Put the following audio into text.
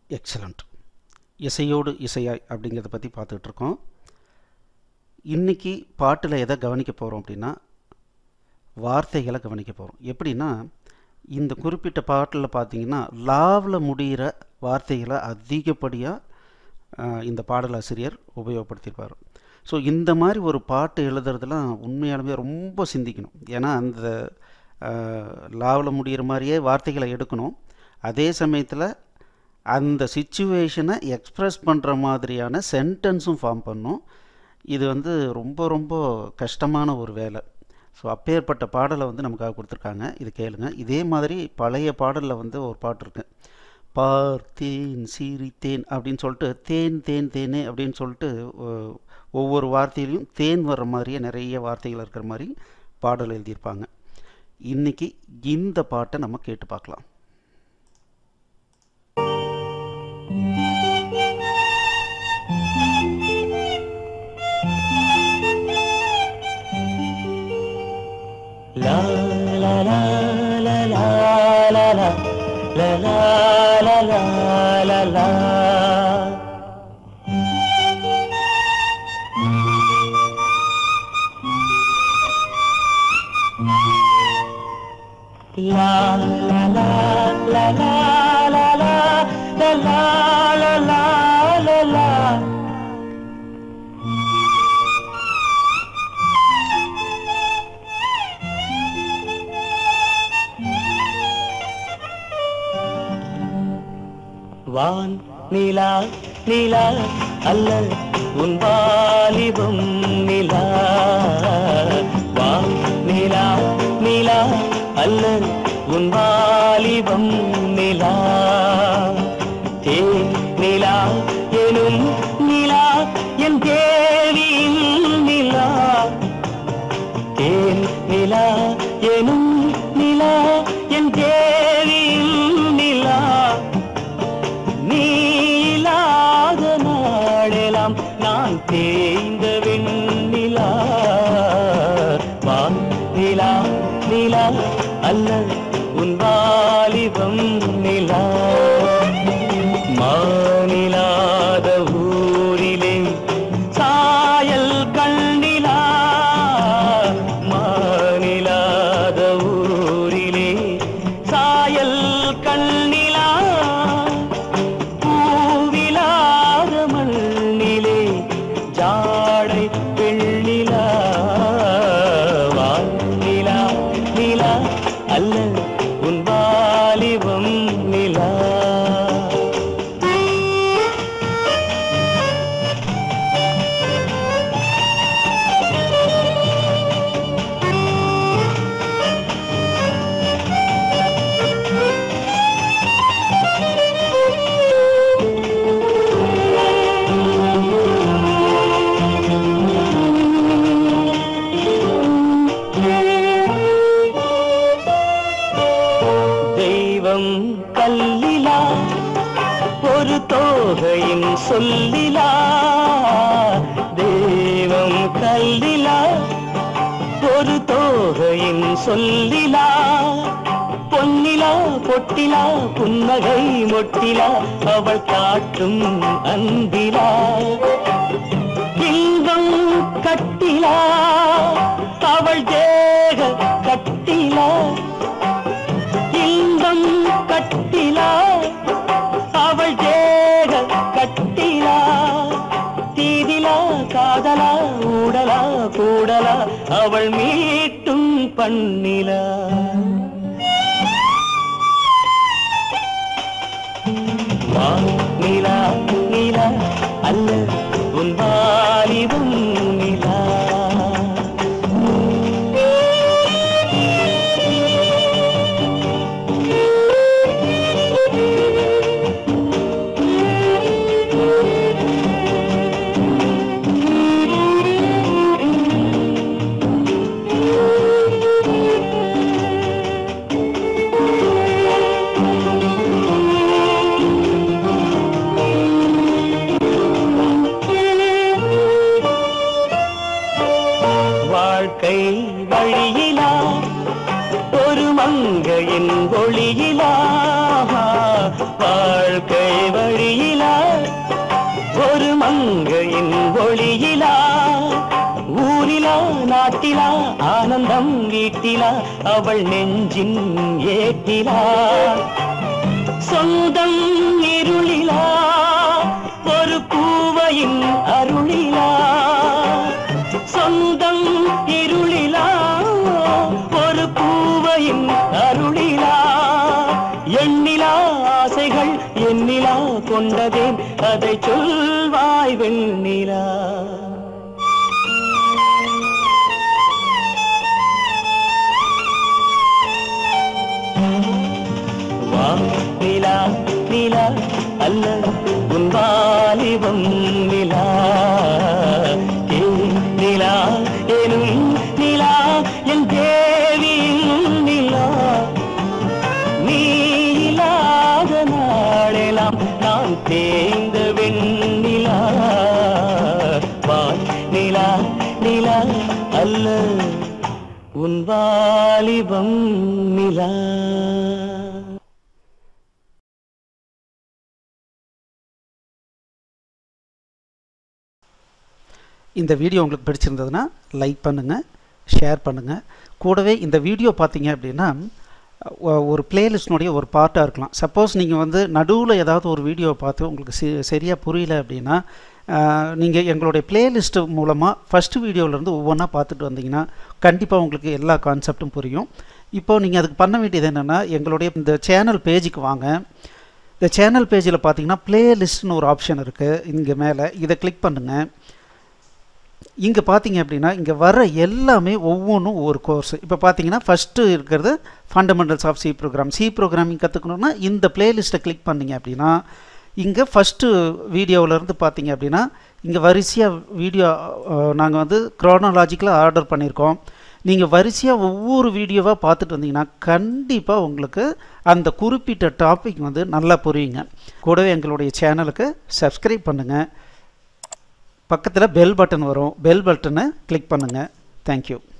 excellent இசையோடு இசையாய் அப்படிங்கிறத பற்றி பார்த்துக்கிட்டு இருக்கோம் இன்றைக்கி பாட்டில் எதை கவனிக்க போகிறோம் அப்படின்னா வார்த்தைகளை கவனிக்க போகிறோம் எப்படின்னா இந்த குறிப்பிட்ட பாட்டில் பார்த்தீங்கன்னா லாவில் முடிகிற வார்த்தைகளை அதிகப்படியாக இந்த பாடலாசிரியர் உபயோகப்படுத்தியிருப்பார் ஸோ இந்த மாதிரி ஒரு பாட்டு எழுதுறதுலாம் உண்மையாலுமே ரொம்ப சிந்திக்கணும் ஏன்னா அந்த லாவில் முடிகிற மாதிரியே வார்த்தைகளை எடுக்கணும் அதே சமயத்தில் அந்த சுச்சுவேஷனை எக்ஸ்ப்ரெஸ் பண்ணுற மாதிரியான சென்டென்ஸும் ஃபார்ம் பண்ணும் இது வந்து ரொம்ப ரொம்ப கஷ்டமான ஒரு வேலை ஸோ அப்பேற்பட்ட பாடலை வந்து நமக்காக கொடுத்துருக்காங்க இது கேளுங்க இதே மாதிரி பழைய பாடலில் வந்து ஒரு பாட்டு இருக்கு பார்த்தேன் சிரித்தேன் அப்படின்னு சொல்லிட்டு தேன் தேன் தேனே அப்படின்னு சொல்லிட்டு ஒவ்வொரு வார்த்தையிலையும் தேன் வர்ற மாதிரியே நிறைய வார்த்தைகள் இருக்கிற மாதிரி பாடல் எழுதியிருப்பாங்க இன்றைக்கி இந்த பாட்டை நம்ம கேட்டு பார்க்கலாம் La la la la la la la la la la la la la La la la la la la la la la la la la la வான் நிலா நிலா அல்ல உன் வாலிபம் நிலா வான் நிலா நிலா அல்ல உன் வாலிபம் நிலா தேன் நிலா எனும் நிலா என் தேவியின் நிலா தேன் நிலா எனும் நிலா என் தேவியின் நிலா நீ இல்லாத நாடெல்லாம் நான் தேய்ந்த வெண்ணிலா வான் நிலா நிலா அல்ல உன் வாலிபம் நிலா மாநிலாத ஊரிலே சாயல் கண்ணிலா மாநிலாத ஊரிலே சாயல் கண்ணிலா பூவிலாத மண்ணிலே ஜாடை வெள்ளிலா வானிலா நிலா அல்ல உன் வாலிபம் நிலா தெய்வம் கல்லிலா ஒரு தோகையின் சொல்லிலா தெய்வம் கல்லிலா ஒரு தோகையின் சொல்லிலா பொன்னிலா பொட்டிலா புன்னகை மொட்டிலா அவள் காட்டும் அன்பிலா இன்பம் கட்டிலா அவள் தேக கட்டிலா இன்பம் கட்டிலா அவள் தேக கட்டிலா தீதிலா காதலா ஊடலா கூடலா அவள் மீட்டும் பண்ணிலா வா நிலா நிலா அல்ல உன் வாலிபம் நிலா மங்கையின் ஒளியிலா ஊரிலா நாட்டிலா ஆனந்தம் வீட்டிலா அவள் நெஞ்சின் ஏட்டிலா சொந்தம் இருளிலா ஒரு பூவையின் அருளிலா சொந்தம் இருளிலா ஒரு பூவையின் அருளிலா எண்ணிலா ஆசைகள் எண்ணிலா கொண்டதேன் அதை சொல்வாய் வெண்ணிலா வா நிலா நிலா அல்ல உன் வாலிபம் நிலா ஏ நிலா எனும் நிலா என் தேவியின் நிலா நீ இல்லாத நாளெல்லாம் நான் தேய்ந்த வெண்ணிலா வாய் நிலா நிலா அல்ல உன் வாலிபம் நிலா இந்த வீடியோ உங்களுக்கு பிடிச்சிருந்ததுன்னா லைக் பண்ணுங்கள் ஷேர் பண்ணுங்கள் கூடவே இந்த வீடியோ பார்த்தீங்க அப்படின்னா ஒ- ஒரு பிளேலிஸ்டினுடைய ஒரு பார்ட்டாக இருக்கலாம் சப்போஸ் நீங்கள் வந்து நடுவில் ஏதாவது ஒரு வீடியோ பார்த்து உங்களுக்கு சி சரியாக புரியல அப்படின்னா நீங்கள் எங்களுடைய பிளேலிஸ்ட்டு மூலமாக ஃபஸ்ட்டு வீடியோவிலேருந்து ஒவ்வொன்றா பார்த்துட்டு வந்தீங்கன்னா கண்டிப்பாக உங்களுக்கு எல்லா கான்செப்ட்டும் புரியும் இப்போது நீங்கள் அதுக்கு பண்ண வேண்டியது என்னென்னா எங்களுடைய இந்த சேனல் பேஜுக்கு வாங்க இந்த சேனல் பேஜில் பார்த்தீங்கன்னா பிளேலிஸ்ட்னு ஒரு ஆப்ஷன் இருக்குது இங்கே மேலே இதை கிளிக் பண்ணுங்கள் இங்கே பார்த்தீங்க அப்படின்னா இங்கே வர எல்லாமே ஒவ்வொன்றும் ஒவ்வொரு கோர்ஸ் இப்போ பார்த்தீங்கன்னா ஃபஸ்ட்டு இருக்கிறது fundamentals of C program C programming கற்றுக்கணுன்னா இந்த பிளேலிஸ்ட்டை கிளிக் பண்ணீங்க அப்படின்னா இங்கே ஃபஸ்ட்டு வீடியோவிலேருந்து பார்த்தீங்க அப்படின்னா இங்கே வரிசையாக வீடியோ நாங்கள் வந்து க்ரோனாலாஜிக்கலாக ஆர்டர் பண்ணியிருக்கோம் நீங்கள் வரிசையாக ஒவ்வொரு வீடியோவாக பார்த்துட்டு வந்தீங்கன்னா கண்டிப்பாக உங்களுக்கு அந்த குறிப்பிட்ட டாபிக் வந்து நல்லா புரியுங்க கூடவே எங்களுடைய சேனலுக்கு சப்ஸ்கிரைப் பண்ணுங்கள் பக்கத்தில் பெல் பட்டன் வரும் பெல் பட்டனை கிளிக் பண்ணுங்கள் தேங்க்யூ